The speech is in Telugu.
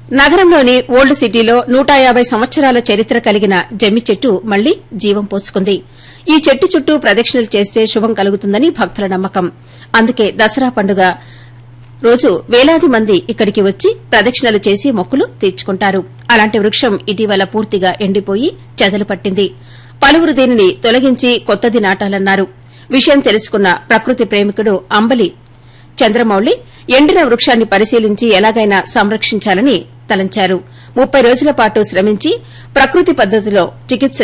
నగరంలోని ఓల్డ్ సిటీలో నూట యాబై సంవత్సరాల చరిత్ర కలిగిన జమ్మి చెట్టు మళ్లీ జీవం పోసుకుంది ఈ చెట్టు చుట్టూ ప్రదక్షిణలు చేస్తే శుభం కలుగుతుందని భక్తుల నమ్మకం అందుకే దసరా పండుగ రోజు వేలాది మంది ఇక్కడికి వచ్చి ప్రదక్షిణలు చేసి మొక్కులు తీర్చుకుంటారు అలాంటి వృక్షం ఇటీవల పూర్తిగా ఎండిపోయి చెదలు పట్టింది పలువురు దీనిని తొలగించి కొత్తది నాటాలన్నారు విషయం తెలుసుకున్న ప్రకృతి ప్రేమికుడు అంబలి చంద్రమౌళి ఎండిన వృక్షాన్ని పరిశీలించి ఎలాగైనా సంరక్షించాలని తలంచారు ముప్పై రోజుల పాటు శ్రమించి ప్రకృతి పద్దతిలో చికిత్స